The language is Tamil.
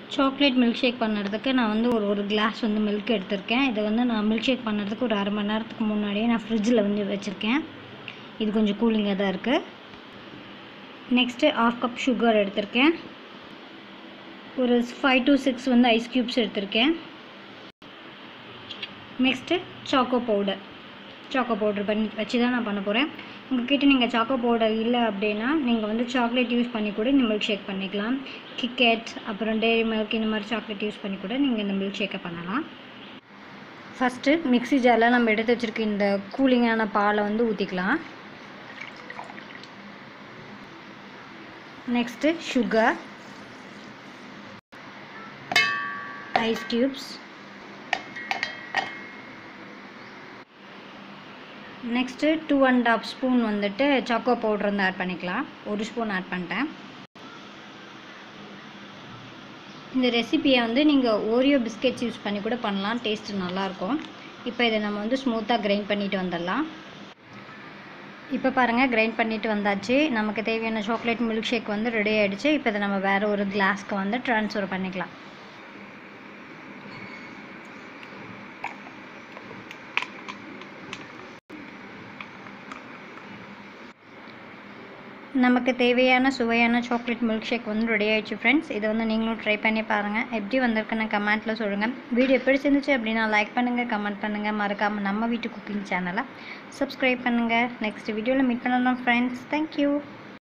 சாக்லேட் மில்க் ஷேக் பண்ணுறதுக்கு நான் வந்து ஒரு ஒரு கிளாஸ் வந்து மில்க் எடுத்திருக்கேன் இதை வந்து நான் மில்க் ஷேக் பண்ணுறதுக்கு ஒரு அரை மணி நேரத்துக்கு முன்னாடியே நான் ஃப்ரிட்ஜில் வந்து வச்சுருக்கேன் இது கொஞ்சம் கூலிங்காக தான் இருக்குது நெக்ஸ்ட்டு ஆஃப் கப் சுகர் எடுத்திருக்கேன் ஒரு ஃபைவ் டு சிக்ஸ் வந்து ஐஸ் க்யூப்ஸ் எடுத்திருக்கேன் next choco powder choco powder பண்ணி வச்சு தான் நான் பண்ண போகிறேன் உங்ககிட்ட நீங்கள் சாக்கோ பவுடர் இல்லை அப்படின்னா நீங்கள் வந்து சாக்லேட் யூஸ் பண்ணி கூட இந்த மில்க் ஷேக் பண்ணிக்கலாம் கிக்கெட் அப்புறம் டெய்ரி மில்க் இந்த மாதிரி சாக்லேட் யூஸ் பண்ணி கூட நீங்கள் இந்த மில்க் ஷேக்கை பண்ணலாம் ஃபஸ்ட்டு மிக்ஸி ஜாரில் நம்ம எடுத்து வச்சுருக்க இந்த கூலிங்கான பாலை வந்து ஊற்றிக்கலாம் next sugar ice cubes next two and half spoon வந்துட்டு சாக்கோ பவுடர் வந்து ஆட் பண்ணிக்கலாம் ஒரு ஸ்பூன் ஆட் பண்ணிட்டேன் இந்த ரெசிபியை வந்து நீங்கள் ஓரியோ பிஸ்கெட்ஸ் யூஸ் பண்ணி கூட பண்ணலாம் டேஸ்ட் நல்லாயிருக்கும் இப்போ இதை நம்ம வந்து ஸ்மூத்தாக கிரைண்ட் பண்ணிட்டு வந்துடலாம் இப்போ பாருங்கள் கிரைண்ட் பண்ணிட்டு வந்தாச்சு நமக்கு தேவையான சாக்லேட் மில்க் ஷேக் வந்து ரெடி ஆகிடுச்சு இப்போ இதை நம்ம வேறு ஒரு கிளாஸ்க்கு வந்து ட்ரான்ஸ்ஃபர் பண்ணிக்கலாம் நமக்கு தேவையான சுவையான சாக்லேட் மில்க் ஷேக் வந்து ரெடி ஆயிடுச்சு ஃப்ரெண்ட்ஸ் இதை வந்து நீங்களும் ட்ரை பண்ணி பாருங்கள் எப்படி வந்திருக்குன்னு கமெண்ட்டில் சொல்லுங்கள் வீடியோ பிடிச்சிருந்துச்சு அப்படின்னா லைக் பண்ணுங்கள் கமெண்ட் பண்ணுங்கள் மறக்காமல் நம்ம வீட்டு குக்கிங் சேனலை சப்ஸ்கிரைப் பண்ணுங்கள் நெக்ஸ்ட் வீடியோவில் மீட் பண்ணலாம் ஃப்ரெண்ட்ஸ் தேங்க்யூ